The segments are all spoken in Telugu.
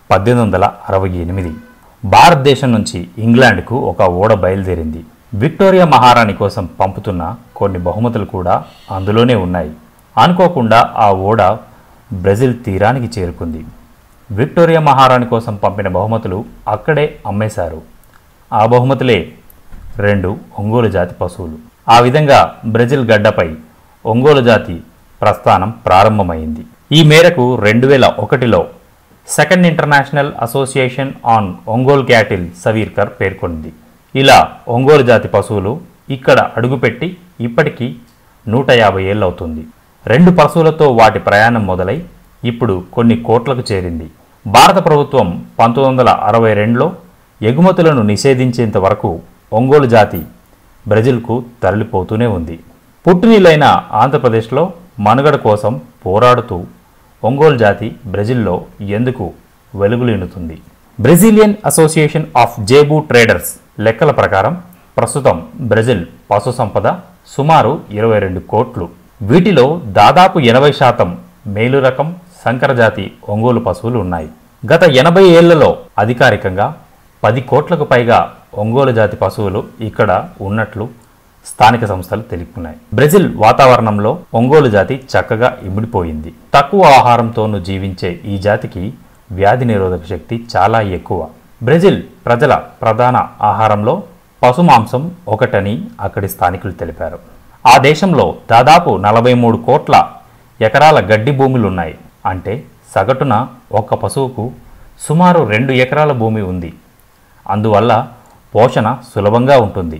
పద్దెనిమిది వందల అరవై ఎనిమిది భారతదేశం నుంచి ఇంగ్లాండ్కు ఒక ఓడ బయలుదేరింది విక్టోరియా మహారాణి కోసం పంపుతున్న కొన్ని బహుమతులు కూడా అందులోనే ఉన్నాయి అనుకోకుండా ఆ ఓడ బ్రెజిల్ తీరానికి చేరుకుంది విక్టోరియా మహారాణి కోసం పంపిన బహుమతులు అక్కడే అమ్మేశారు ఆ బహుమతులే రెండు ఒంగోలు జాతి పశువులు ఆ విధంగా బ్రెజిల్ గడ్డపై ఒంగోలు జాతి ప్రస్థానం ప్రారంభమైంది ఈ మేరకు రెండు వేల ఒకటిలో second international association on Ongole cattle సవీర్కర్ పేర్కొంది ఇలా ఒంగోలు జాతి పశువులు ఇక్కడ అడుగుపెట్టి ఇప్పటికీ నూట యాభై ఏళ్ళు అవుతుంది రెండు పశువులతో వాటి ప్రయాణం మొదలై ఇప్పుడు కొన్ని కోట్లకు చేరింది భారత ప్రభుత్వం పంతొమ్మిది వందల అరవై రెండులో ఎగుమతులను నిషేధించేంత వరకు ఒంగోలు జాతి బ్రెజిల్కు తరలిపోతూనే ఉంది పుట్టినీళ్ళైన ఆంధ్రప్రదేశ్లో మనుగడ కోసం పోరాడుతూ ఒంగోలు జాతి బ్రెజిల్లో ఎందుకు వెలుగులీనుతుంది Brazilian association of zebu traders లెక్కల ప్రకారం ప్రస్తుతం బ్రెజిల్ పశు సంపద సుమారు ఇరవై రెండు కోట్లు వీటిలో దాదాపు ఎనభై శాతం మేలు రకం సంకరజాతి ఒంగోలు పశువులు ఉన్నాయి గత ఎనభై ఏళ్లలో అధికారికంగా పది కోట్లకు పైగా ఒంగోలు జాతి పశువులు ఇక్కడ ఉన్నట్లు స్థానిక సంస్థలు తెలుపుతున్నాయి బ్రెజిల్ వాతావరణంలో ఒంగోలు జాతి చక్కగా ఇమిడిపోయింది తక్కువ ఆహారంతోనూ జీవించే ఈ జాతికి వ్యాధి నిరోధక శక్తి చాలా ఎక్కువ బ్రెజిల్ ప్రజల ప్రధాన ఆహారంలో పశు మాంసం ఒకటని అక్కడి స్థానికులు తెలిపారు ఆ దేశంలో దాదాపు నలభై మూడు కోట్ల ఎకరాల గడ్డి భూములున్నాయి అంటే సగటున ఒక్క పశువుకు సుమారు రెండు ఎకరాల భూమి ఉంది అందువల్ల పోషణ సులభంగా ఉంటుంది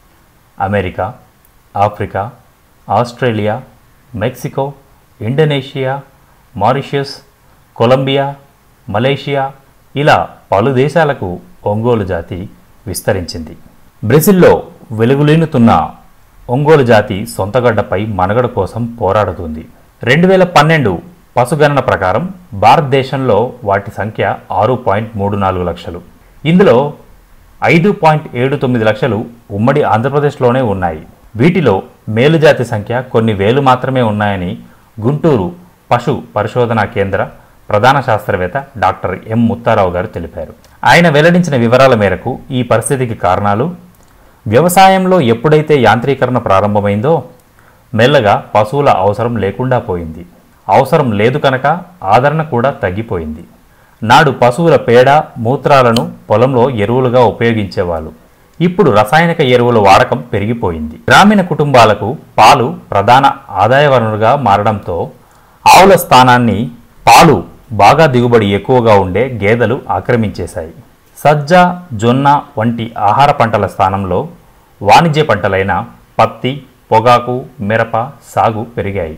America Africa Australia Mexico Indonesia Mauritius Colombia Malaysia ఇలా పలు దేశాలకు ఒంగోలు జాతి విస్తరించింది బ్రెజిల్లో వెలుగులీనుతున్న ఒంగోలు జాతి సొంతగడ్డపై మనుగడ కోసం పోరాడుతుంది రెండు వేల పన్నెండు పశుగణన ప్రకారం భారతదేశంలో వాటి సంఖ్య ఆరు పాయింట్ మూడు నాలుగు లక్షలు ఇందులో ఐదు పాయింట్ ఏడు తొమ్మిది లక్షలు ఉమ్మడి ఆంధ్రప్రదేశ్లోనే ఉన్నాయి వీటిలో మేలుజాతి సంఖ్య కొన్ని వేలు మాత్రమే ఉన్నాయని గుంటూరు పశు పరిశోధనా కేంద్ర ప్రధాన శాస్త్రవేత్త డాక్టర్ ఎం ముత్తారావు గారు తెలిపారు ఆయన వెల్లడించిన వివరాల మేరకు ఈ పరిస్థితికి కారణాలు వ్యవసాయంలో ఎప్పుడైతే యాంత్రీకరణ ప్రారంభమైందో మెల్లగా పశువుల అవసరం లేకుండా పోయింది అవసరం లేదు కనుక ఆదరణ కూడా తగ్గిపోయింది నాడు పశువుల పేడ మూత్రాలను పొలంలో ఎరువులుగా ఉపయోగించేవాళ్ళు ఇప్పుడు రసాయనిక ఎరువుల వాడకం పెరిగిపోయింది గ్రామీణ కుటుంబాలకు పాలు ప్రధాన ఆదాయ వనరుగా మారడంతో ఆవుల స్థానాన్ని పాలు బాగా దిగుబడి ఎక్కువగా ఉండే గేదెలు ఆక్రమించేశాయి సజ్జ జొన్న వంటి ఆహార పంటల స్థానంలో వాణిజ్య పంటలైన పత్తి పొగాకు మిరప సాగు పెరిగాయి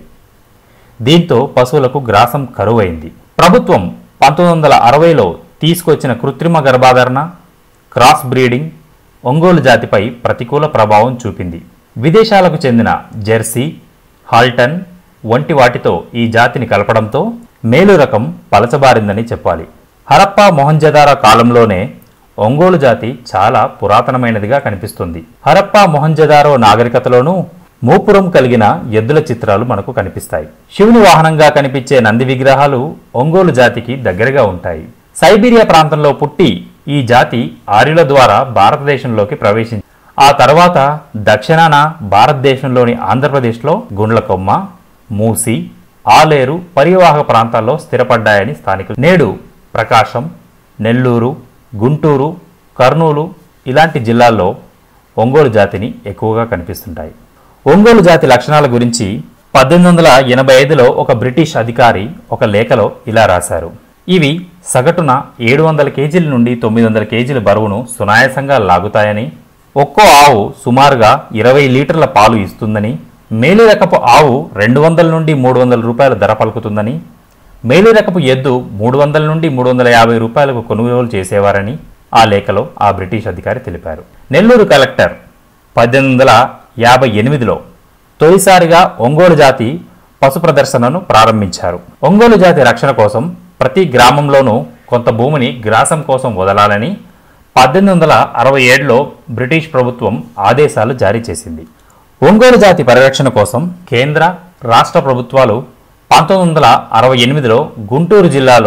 దీంతో పశువులకు గ్రాసం కరువైంది ప్రభుత్వం పంతొమ్మిది వందల అరవైలో తీసుకొచ్చిన కృత్రిమ గర్భాధారణ క్రాస్ బ్రీడింగ్ ఒంగోలు జాతిపై ప్రతికూల ప్రభావం చూపింది విదేశాలకు చెందిన జెర్సీ హాల్టన్ వంటి వాటితో ఈ జాతిని కలపడంతో మేలు రకం పలచబారిందని చెప్పాలి హరప్పా మొహంజదారో కాలంలోనే ఒంగోలు జాతి చాలా పురాతనమైనదిగా కనిపిస్తుంది హరప్పా మొహంజదారో నాగరికతలోనూ మూపురం కలిగిన ఎద్దుల చిత్రాలు మనకు కనిపిస్తాయి శివుని వాహనంగా కనిపించే నంది విగ్రహాలు ఒంగోలు జాతికి దగ్గరగా ఉంటాయి సైబీరియా ప్రాంతంలో పుట్టి ఈ జాతి ఆర్యుల ద్వారా భారతదేశంలోకి ప్రవేశించింది ఆ తర్వాత దక్షిణాన భారతదేశంలోని ఆంధ్రప్రదేశ్లో గుండ్లకొమ్మ మూసి ఆలేరు పరివాహక ప్రాంతాల్లో స్థిరపడ్డాయని స్థానికులు నేడు ప్రకాశం నెల్లూరు గుంటూరు కర్నూలు ఇలాంటి జిల్లాల్లో ఒంగోలు జాతిని ఎక్కువగా కనిపిస్తుంటాయి ఒంగోలు జాతి లక్షణాల గురించి పద్దెనిమిది వందల ఎనభై ఐదులో ఒక బ్రిటిష్ అధికారి ఒక లేఖలో ఇలా రాశారు ఇవి సగటున ఏడు వందల కేజీల నుండి తొమ్మిది వందల కేజీల బరువును సునాయాసంగా లాగుతాయని ఒక్కో ఆవు సుమారుగా ఇరవై లీటర్ల పాలు ఇస్తుందని మేలు రకపు ఆవు రెండు వందల నుండి మూడు వందల రూపాయల ధర పలుకుతుందని మేలు రకపు ఎద్దు మూడు వందల నుండి మూడు వందల యాభై రూపాయలకు కొనుగోలు చేసేవారని ఆ లేఖలో ఆ బ్రిటిష్ అధికారి తెలిపారు నెల్లూరు కలెక్టర్ పద్దెనిమిది వందల యాభై ఎనిమిదిలో తొలిసారిగా ఒంగోలు జాతి పశు ప్రదర్శనను ప్రారంభించారు ఒంగోలు జాతి రక్షణ కోసం ప్రతి గ్రామంలోనూ కొంత భూమిని గ్రాసం కోసం వదలాలని పద్దెనిమిది వందల అరవై ఏడులో బ్రిటిష్ ప్రభుత్వం ఆదేశాలు జారీ చేసింది ఒంగోలు జాతి పరిరక్షణ కోసం కేంద్ర రాష్ట్ర ప్రభుత్వాలు పంతొమ్మిది వందల అరవై ఎనిమిదిలో గుంటూరు జిల్లాలో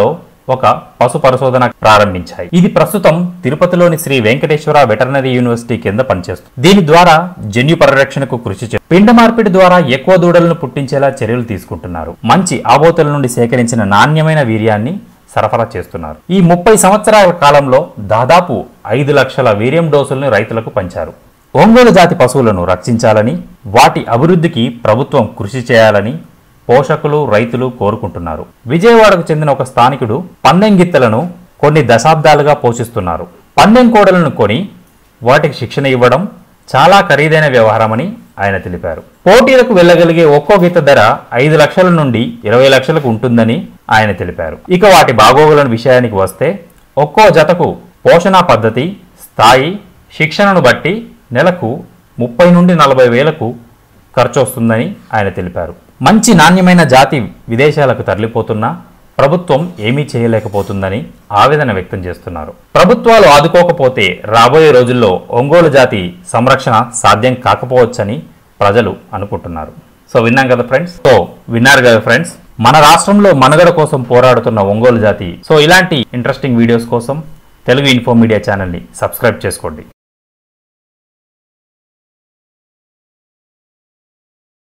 ఒక పశు పరిశోధన ప్రారంభించాయి ఇది ప్రస్తుతం తిరుపతిలోని శ్రీ వెంకటేశ్వర వెటర్నరీ యూనివర్సిటీ కింద పనిచేస్తుంది దీని ద్వారా జన్యు పరిరక్షణకు కృషి చే పిండ మార్పిడి ద్వారా ఎక్కువ దూడలను పుట్టించేలా చర్యలు తీసుకుంటున్నారు మంచి ఆబోతుల నుండి సేకరించిన నాణ్యమైన వీర్యాన్ని సరఫరా చేస్తున్నారు ఈ ముప్పై సంవత్సరాల కాలంలో దాదాపు ఐదు లక్షల వీర్యం డోసులను రైతులకు పంచారు ఒంగోలు జాతి పశువులను రక్షించాలని వాటి అభివృద్ధికి ప్రభుత్వం కృషి చేయాలని పోషకులు రైతులు కోరుకుంటున్నారు విజయవాడకు చెందిన ఒక స్థానికుడు పందెం గిత్తలను కొన్ని దశాబ్దాలుగా పోషిస్తున్నారు పందెం కోడలను కొని వాటికి శిక్షణ ఇవ్వడం చాలా ఖరీదైన వ్యవహారమని ఆయన తెలిపారు పోటీలకు వెళ్ళగలిగే ఒక్కో గీత ధర ఐదు లక్షల నుండి ఇరవై లక్షలకు ఉంటుందని ఆయన తెలిపారు ఇక వాటి బాగోగుల విషయానికి వస్తే ఒక్కో జతకు పోషణ పద్ధతి స్థాయి శిక్షణను బట్టి నెలకు ముప్పై నుండి నలభై వేలకు ఖర్చు వస్తుందని ఆయన తెలిపారు మంచి నాణ్యమైన జాతి విదేశాలకు తరలిపోతున్నా ప్రభుత్వం ఏమీ చేయలేకపోతుందని ఆవేదన వ్యక్తం చేస్తున్నారు ప్రభుత్వాలు ఆదుకోకపోతే రాబోయే రోజుల్లో ఒంగోలు జాతి సంరక్షణ సాధ్యం కాకపోవచ్చని ప్రజలు అనుకుంటున్నారు సో విన్నాం కదా ఫ్రెండ్స్ సో విన్నారు కదా ఫ్రెండ్స్ మన రాష్ట్రంలో మనుగడ కోసం పోరాడుతున్న ఒంగోలు జాతి సో ఇలాంటి ఇంట్రెస్టింగ్ వీడియోస్ కోసం తెలుగు ఇన్ఫో మీడియా ఛానల్ని సబ్స్క్రైబ్ చేసుకోండి